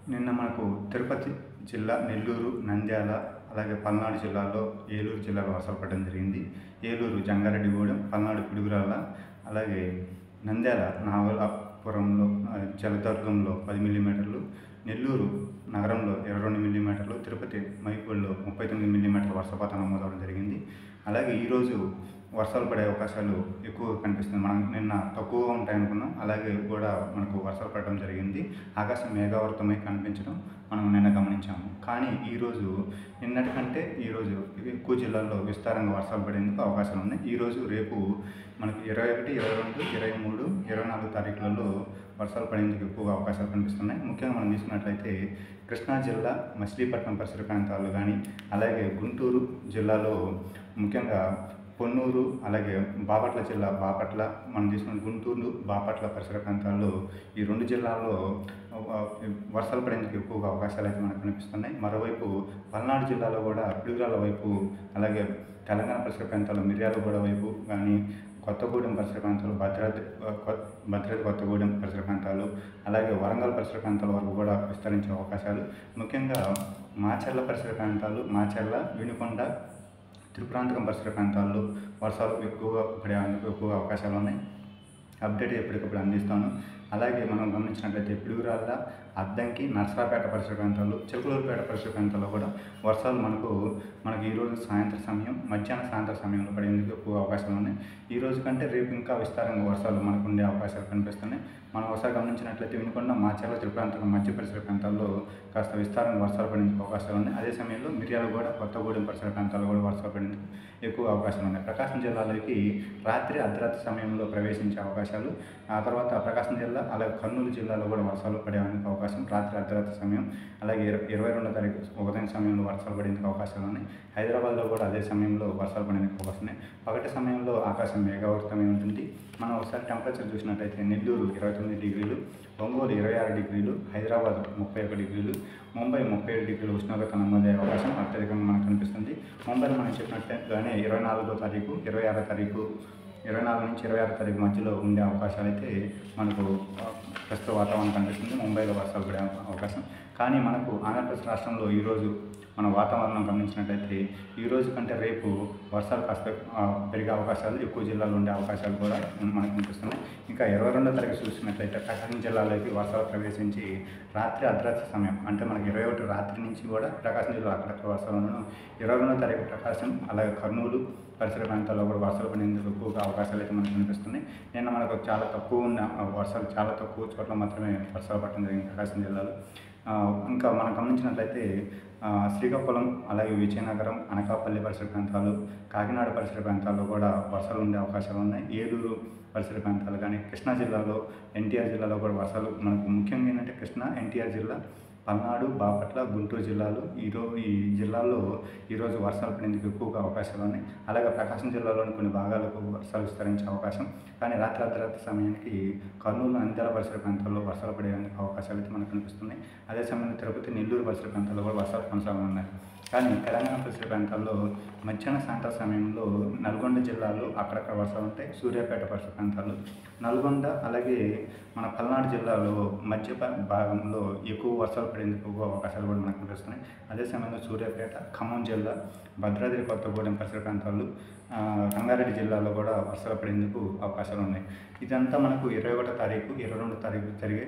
నిన్న మనకు తిరుపతి జిల్లా నెల్లూరు నంద్యాల అలాగే పల్నాడు జిల్లాలో ఏలూరు జిల్లాలో వర్షాలు పడడం జరిగింది ఏలూరు జంగారెడ్డిగూడెం పల్నాడు పిడుగురాళ్ళ అలాగే నంద్యాల నావలాపురంలో ఆ, జలదుర్గంలో పది మిల్లీమీటర్లు నెల్లూరు నగరంలో ఇరవై రెండు మిల్లీమీటర్లు తిరుపతి మైపూర్లో ముప్పై తొమ్మిది మిల్లీమీటర్ల వర్షపాతం నమోదవడం జరిగింది అలాగే ఈరోజు వర్షాలు పడే అవకాశాలు ఎక్కువ కనిపిస్తుంది మనం నిన్న తక్కువగా ఉంటాయి అనుకున్నాం అలాగే కూడా మనకు వర్షాలు పడడం జరిగింది ఆకాశం మేఘావృతమై కనిపించడం మనం నిన్న గమనించాము కానీ ఈరోజు నిన్నటికంటే ఈరోజు ఎక్కువ జిల్లాల్లో విస్తారంగా వర్షాలు పడేందుకు అవకాశాలు ఉన్నాయి ఈరోజు రేపు మనకు ఇరవై ఒకటి ఇరవై రెండు ఇరవై మూడు ఇరవై నాలుగు తారీఖులలో వర్షాలు పడేందుకు ఎక్కువగా అవకాశాలు కనిపిస్తున్నాయి ముఖ్యంగా మనం తీసుకున్నట్లయితే కృష్ణా జిల్లా మచిలీపట్నం పరిసర ప్రాంతాలు కానీ అలాగే గుంటూరు జిల్లాలో ముఖ్యంగా పొన్నూరు అలాగే బాపట్ల జిల్లా బాపట్ల మనం తీసుకున్న గుంటూరు బాపట్ల పరిసర ప్రాంతాల్లో ఈ రెండు జిల్లాల్లో ఆ, వర్షాలు పడేందుకు ఎక్కువగా అవకాశాలు అయితే మనకు కనిపిస్తున్నాయి మరోవైపు పల్నాడు జిల్లాలో కూడా పిడుగురాల వైపు అలాగే తెలంగాణ పరిసర ప్రాంతాల్లో మిర్యాలగూడ వైపు కానీ కొత్తగూడెం పరిసర ప్రాంతాలు భద్రాద్రి కొ- భద్రాద్రి కొత్తగూడెం పరిసర ప్రాంతాలు అలాగే వరంగల్ పరిసర ప్రాంతాల వరకు కూడా విస్తరించే అవకాశాలు ముఖ్యంగా మాచర్ల పరిసర ప్రాంతాలు మాచర్ల వినుకొండ త్రిపురాంతకం పరిసర ప్రాంతాల్లో వర్షాలు ఎక్కువగా పడేందుకు ఎక్కువగా అవకాశాలు ఉన్నాయి అప్డేట్ ఎప్పటికప్పుడు అందిస్తాను అలాగే మనం గమనించినట్లయితే పిడుగురాళ్ళ అద్దంకి నర్సరాపేట పరిసర ప్రాంతాల్లో చిలకలూరుపేట పరిసర ప్రాంతాల్లో కూడా వర్షాలు మనకు మనకి ఈరోజు సాయంత్రం సమయం మధ్యాహ్నం సాయంత్రం సమయంలో పడేందుకు ఎక్కువ అవకాశాలు ఉన్నాయి ఈ రోజు కంటే రేపు ఇంకా విస్తారంగా వర్షాలు మనకు ఉండే అవకాశాలు కనిపిస్తున్నాయి మనం ఒకసారి గమనించినట్లయితే వినుకొండ మాచర్ల త్రిప్రాంతకం మధ్య పరిసర ప్రాంతాల్లో కాస్త విస్తారంగా వర్షాలు పడేందుకు అవకాశాలు ఉన్నాయి అదే సమయంలో మిర్యాలగూడ కొత్తగూడెం పరిసర ప్రాంతాల్లో కూడా వర్షాలు పడేందుకు ఎక్కువ అవకాశాలు ఉన్నాయి ప్రకాశం జిల్లాలోకి రాత్రి అర్ధరాత్రి సమయంలో ప్రవేశించే అవకాశాలు ఆ తర్వాత ప్రకాశం జిల్లా అలాగే కర్నూలు జిల్లాలో కూడా వర్షాలు పడేందుకు అవకాశం రాత్రి అర్ధరాత్రి సమయం అలాగే ఇర- ఇరవై రెండో తారీఖు ఉదయం సమయంలో వర్షాలు పడేందుకు అవకాశాలు ఉన్నాయి హైదరాబాద్లో కూడా అదే సమయంలో వర్షాలు పడేందుకు అవకాశం ఉన్నాయి పగటి సమయంలో ఆకాశం మేఘావృతమై ఉంటుంది మనం ఒకసారి టెంపరేచర్ చూసినట్టయితే నెల్లూరు ఇరవై తొమ్మిది డిగ్రీలు ఒంగోలు ఇరవై ఆరు డిగ్రీలు హైదరాబాద్ ముప్పై ఒక డిగ్రీలు ముంబై ముప్పై ఏడు డిగ్రీలు ఉష్ణోగ్రత నమోదయ్యే అవకాశం అత్యధికంగా మనకు కనిపిస్తుంది ముంబైలో మనం చెప్పినట్టుగానే ఇరవై నాలుగో తారీఖు ఇరవై ఆరో తారీఖు ఇరవై నాలుగు నుంచి ఇరవై ఆరో తారీఖు మధ్యలో ఉండే అవకాశాలు అయితే మనకు ఆ, ప్రస్తుత వాతావరణం కనిపిస్తుంది ముంబైలో వర్షాలు పడే అవకాశం కానీ మనకు ఆంధ్రప్రదేశ్ రాష్ట్రంలో ఈరోజు మన వాతావరణం గమనించినట్లయితే ఈ రోజు కంటే రేపు వర్షాలు కాస్త ఆ, పెరిగే అవకాశాలు ఎక్కువ జిల్లాలో ఉండే అవకాశాలు కూడా మనకు కనిపిస్తున్నాయి ఇంకా ఇరవై రెండో తారీఖు చూసినట్లయితే ప్రకాశం జిల్లాలోకి వర్షాలు ప్రవేశించి రాత్రి అర్ధరాత్రి సమయం అంటే మనకి ఇరవై ఒకటి రాత్రి నుంచి కూడా ప్రకాశం జిల్లా అక్కడక్కడ వర్షాలు ఉండడం ఇరవై రెండో తారీఖు ప్రకాశం అలాగే కర్నూలు పరిసర ప్రాంతాల్లో కూడా వర్షాలు పడేందుకు ఎక్కువగా అవకాశాలు అయితే మనకు కనిపిస్తున్నాయి నిన్న మనకు చాలా తక్కువ ఉన్న ఆ, వర్షాలు చాలా తక్కువ చోట్ల మాత్రమే వర్షాలు పడడం జరిగింది ప్రకాశం జిల్లాలో ఆ, ఇంకా మనం గమనించినట్లయితే ఆ, శ్రీకాకుళం అలాగే విజయనగరం అనకాపల్లి పరిసర ప్రాంతాలు కాకినాడ పరిసర ప్రాంతాల్లో కూడా వర్షాలు ఉండే అవకాశాలు ఉన్నాయి ఏలూరు పరిసర ప్రాంతాలు కానీ కృష్ణా జిల్లాలో ఎన్టీఆర్ జిల్లాలో కూడా వర్షాలు మనకు ముఖ్యంగా ఏంటంటే కృష్ణా ఎన్టీఆర్ జిల్లా పల్నాడు బాపట్ల గుంటూరు జిల్లాలు ఈరో ఈ జిల్లాల్లో ఈరోజు వర్షాలు పడేందుకు ఎక్కువగా అవకాశాలు ఉన్నాయి అలాగే ప్రకాశం జిల్లాలోని కొన్ని భాగాలకు వర్షాలు విస్తరించే అవకాశం కానీ రాత్రి అర్ధరాత్రి సమయానికి కర్నూలు నంద్యాల పరిసర ప్రాంతాల్లో వర్షాలు పడేందుకు అవకాశాలు అయితే మనకు కనిపిస్తున్నాయి అదే సమయంలో తిరుపతి నెల్లూరు పరిసర ప్రాంతాల్లో కూడా వర్షాలు కొనసాగనున్నాయి కానీ తెలంగాణ పరిసర ప్రాంతాల్లో మధ్యాహ్న సాయంత్రం సమయంలో నల్గొండ జిల్లాలో అక్కడక్కడ వర్షాలు ఉంటాయి సూర్యాపేట పరిసర ప్రాంతాలు నల్గొండ అలాగే మన పల్నాడు జిల్లాలో మధ్య భా- భాగంలో ఎక్కువ వర్షాలు పడేందుకు ఎక్కువ అవకాశాలు కూడా మనకు కనిపిస్తున్నాయి అదే సమయంలో సూర్యాపేట ఖమ్మం జిల్లా భద్రాద్రి కొత్తగూడెం పరిసర ప్రాంతాలు ఆ, రంగారెడ్డి జిల్లాలో కూడా వర్షాలు పడేందుకు అవకాశాలు ఉన్నాయి ఇదంతా మనకు ఇరవై ఒకటో తారీఖు ఇరవై రెండు తారీఖు జరిగే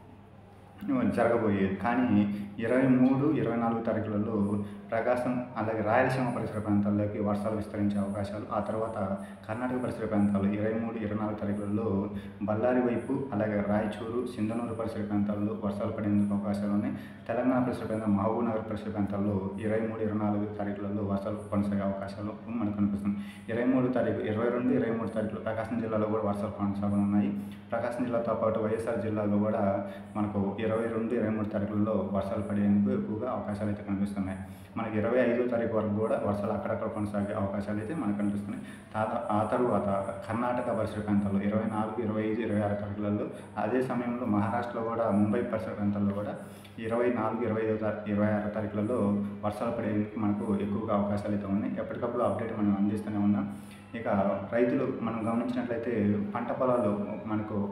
జరగబోయేది కానీ ఇరవై మూడు ఇరవై నాలుగు తారీఖులలో ప్రకాశం అలాగే రాయలసీమ పరిసర ప్రాంతాల్లోకి వర్షాలు విస్తరించే అవకాశాలు ఆ తర్వాత కర్ణాటక పరిసర ప్రాంతాలు ఇరవై మూడు ఇరవై నాలుగు తారీఖులలో బళ్ళారి వైపు అలాగే రాయచూరు సింధనూరు పరిసర ప్రాంతాల్లో వర్షాలు పడేందుకు అవకాశాలు ఉన్నాయి తెలంగాణ పరిసర ప్రాంతం మహబూబ్ నగర్ పరిసర ప్రాంతాల్లో ఇరవై మూడు ఇరవై నాలుగు తారీఖులలో వర్షాలు కొనసాగే అవకాశాలు మనకు కనిపిస్తుంది ఇరవై మూడు తారీఖు ఇరవై రెండు ఇరవై మూడు తారీఖులు ప్రకాశం జిల్లాలో కూడా వర్షాలు కొనసాగనున్నాయి ప్రకాశం జిల్లాతో పాటు వైఎస్ఆర్ జిల్లాలో కూడా మనకు ఇరవై రెండు ఇరవై మూడు తారీఖులలో వర్షాలు పడేందుకు ఎక్కువగా అవకాశాలు అయితే కనిపిస్తున్నాయి మనకి ఇరవై ఐదో తారీఖు వరకు కూడా వర్షాలు అక్కడక్కడ కొనసాగే అవకాశాలు అయితే మనకు కనిపిస్తున్నాయి తా- ఆ తర్వాత కర్ణాటక పరిసర ప్రాంతాల్లో ఇరవై నాలుగు ఇరవై ఐదు ఇరవై ఆరు తారీఖులలో అదే సమయంలో మహారాష్ట్రలో కూడా ముంబై పరిసర ప్రాంతాల్లో కూడా ఇరవై నాలుగు ఇరవై ఐదో తారీఖు ఇరవై ఆరు తారీఖులలో వర్షాలు పడేందుకు మనకు ఎక్కువగా అవకాశాలు అయితే ఉన్నాయి ఎప్పటికప్పుడు అప్డేట్ మనం అందిస్తూనే ఉన్నాం ఇక రైతులు మనం గమనించినట్లయితే పంట పొలాలు మనకు ఆ,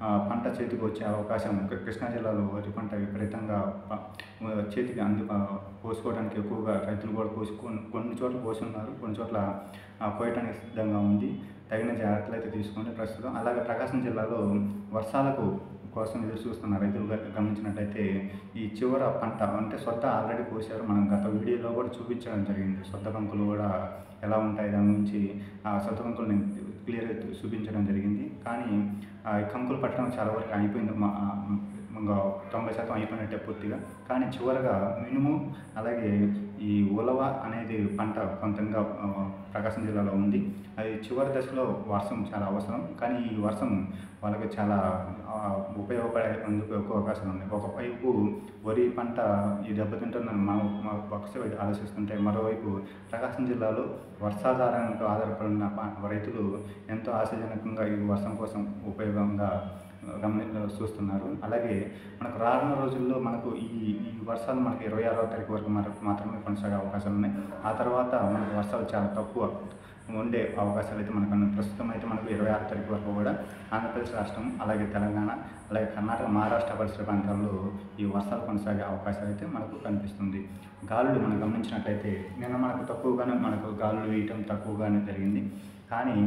ఆ, పంట చేతికి వచ్చే అవకాశం కృ- కృష్ణా జిల్లాలో వరి పంట విపరీతంగా ప- చేతికి అందు ఆ, కోసుకోవడానికి ఎక్కువగా రైతులు కూడా కోసుకొని కొన్ని చోట్ల కోసున్నారు కొన్ని చోట్ల ఆ, కోయటానికి సిద్ధంగా ఉంది తగిన జాగ్రత్తలు అయితే తీసుకొని ప్రస్తుతం అలాగే ప్రకాశం జిల్లాలో వర్షాలకు కోసం ఎదురు చూస్తున్న రైతులు గ- గమనించినట్లయితే ఈ చివర పంట అంటే సొద్ద ఆల్రెడీ కోసారు మనం గత వీడియోలో కూడా చూపించడం జరిగింది సొద్ద కంకులు కూడా ఎలా ఉంటాయి దాని గురించి ఆ సొద్ద కంకులు నేను క్లియర్గా చూపించడం జరిగింది కానీ ఆ ఈ కంకులు పట్టడం చాలా వరకు అయిపోయింది మా ఆ, ఇంకా తొంభై శాతం అయిపోయినట్టే పూర్తిగా కానీ చివరగా మినుము అలాగే ఈ ఉలవ అనేది పంట కొంతంగా ఆ, ప్రకాశం జిల్లాలో ఉంది అది చివరి దశలో వర్షం చాలా అవసరం కానీ ఈ వర్షం వాళ్ళకి చాలా ఆ, ఉపయోగపడేందుకు ఎక్కువ అవకాశాలు ఉన్నాయి ఒకవైపు వరి పంట ఈ దెబ్బతింటుందని మనం మా ఒక సైడ్ ఆలోచిస్తుంటే మరోవైపు ప్రకాశం జిల్లాలో వర్షాధారంతో ఆధారపడిన ప- రైతులు ఎంతో ఆశాజనకంగా ఈ వర్షం కోసం ఉపయోగంగా గమని చూస్తున్నారు అలాగే మనకు రానున్న రోజుల్లో మనకు ఈ ఈ వర్షాలు మనకి ఇరవై ఆరో తారీఖు వరకు మనకు మాత్రమే కొనసాగే అవకాశాలు ఉన్నాయి ఆ తర్వాత మనకు వర్షాలు చాలా తక్కువ ఉండే అవకాశాలు అయితే మనకు ఉన్నాయి. ప్రస్తుతం అయితే మనకు ఇరవై ఆరు తారీఖు వరకు కూడా ఆంధ్రప్రదేశ్ రాష్ట్రం అలాగే తెలంగాణ అలాగే కర్ణాటక మహారాష్ట్ర పరిసర ప్రాంతాల్లో ఈ వర్షాలు కొనసాగే అవకాశాలు అయితే మనకు కనిపిస్తుంది గాలులు మనం గమనించినట్లయితే నిన్న మనకు తక్కువగానే మనకు గాలులు వేయటం తక్కువగానే జరిగింది కానీ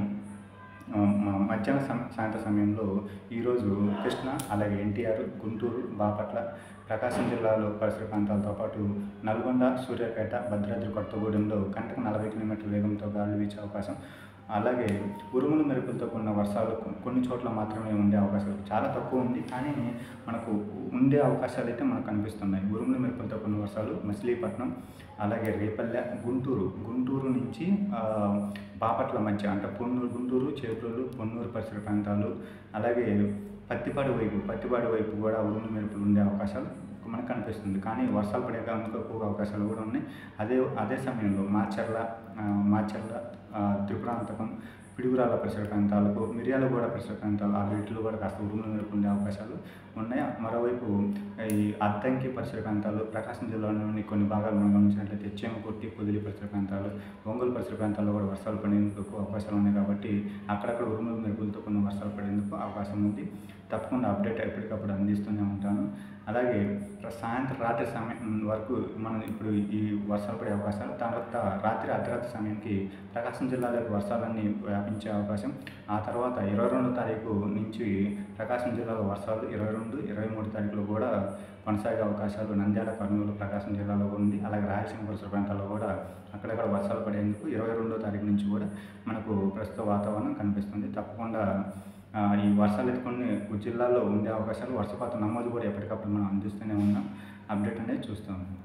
ఆ, మ- మధ్యాహ్న సమ సాయంత్రం సమయంలో ఈరోజు కృష్ణ అలాగే ఎన్టీఆర్ గుంటూరు బాపట్ల ప్రకాశం జిల్లాలో పరిసర ప్రాంతాలతో పాటు నల్గొండ సూర్యాపేట భద్రాద్రి కొత్తగూడెంలో గంటకు నలభై కిలోమీటర్ల వేగంతో గాలులు వీచే అవకాశం అలాగే ఉరుములు మెరుపులతో కూడిన వర్షాలు కొ- కొన్ని చోట్ల మాత్రమే ఉండే అవకాశాలు చాలా తక్కువ ఉంది కానీ మనకు ఉండే అవకాశాలు అయితే మనకు కనిపిస్తున్నాయి ఉరుములు మెరుపులతో కూడిన వర్షాలు మచిలీపట్నం అలాగే రేపల్లె గుంటూరు గుంటూరు నుంచి ఆ, బాపట్ల మధ్య అంటే పొన్నూరు గుంటూరు చేబ్రోలు పొన్నూరు పరిసర ప్రాంతాలు అలాగే పత్తిపాడు వైపు పత్తిపాడు వైపు కూడా ఉరుములు మెరుపులు ఉండే అవకాశాలు మనకు కనిపిస్తుంది కానీ వర్షాలు పడే కారణంగా ఎక్కువ అవకాశాలు కూడా ఉన్నాయి అదే అదే సమయంలో మాచర్ల ఆ, మాచర్ల ఆ, త్రిపురాంతకం పిడుగురాల పరిసర ప్రాంతాలకు మిర్యాలగూడ పరిసర ప్రాంతాలు ఆ వీటిలో కూడా కాస్త ఉరుములు మెరుపులు ఉండే అవకాశాలు ఉన్నాయి మరోవైపు ఈ అద్దంకి పరిసర ప్రాంతాలు ప్రకాశం జిల్లాలోని కొన్ని భాగాలు మనం గమనించినట్లయితే చేమకుర్తి పొదిలి పరిసర ప్రాంతాలు ఒంగోలు పరిసర ప్రాంతాల్లో కూడా వర్షాలు పడేందుకు ఎక్కువ అవకాశాలు ఉన్నాయి కాబట్టి అక్కడక్కడ ఉరుములు మెరుపులతో కొన్ని వర్షాలు పడేందుకు అవకాశం ఉంది తప్పకుండా అప్డేట్ ఎప్పటికప్పుడు అందిస్తూనే ఉంటాను అలాగే ప్ర- సాయంత్రం రాత్రి సమయం వరకు మనం ఇప్పుడు ఈ వర్షాలు పడే అవకాశాలు తర్వాత రాత్రి అర్ధరాత్రి సమయానికి ప్రకాశం జిల్లాలోకి వర్షాలన్నీ వ్యాపించే అవకాశం ఆ తర్వాత ఇరవై రెండో తారీఖు నుంచి ప్రకాశం జిల్లాలో వర్షాలు ఇరవై రెండు ఇరవై మూడు తారీఖులో కూడా కొనసాగే అవకాశాలు నంద్యాల కర్నూలు ప్రకాశం జిల్లాలో ఉంది అలాగే రాయలసీమ పరిసర ప్రాంతాల్లో కూడా అక్కడక్కడ వర్షాలు పడేందుకు ఇరవై రెండో తారీఖు నుంచి కూడా మనకు ప్రస్తుత వాతావరణం కనిపిస్తుంది తప్పకుండా ఆ, ఈ వర్షాలు అయితే కొన్ని జిల్లాల్లో ఉండే అవకాశాలు వర్షపాతం నమోదు కూడా ఎప్పటికప్పుడు మనం అందిస్తూనే ఉన్నాం అప్డేట్ అనేది చూస్తాం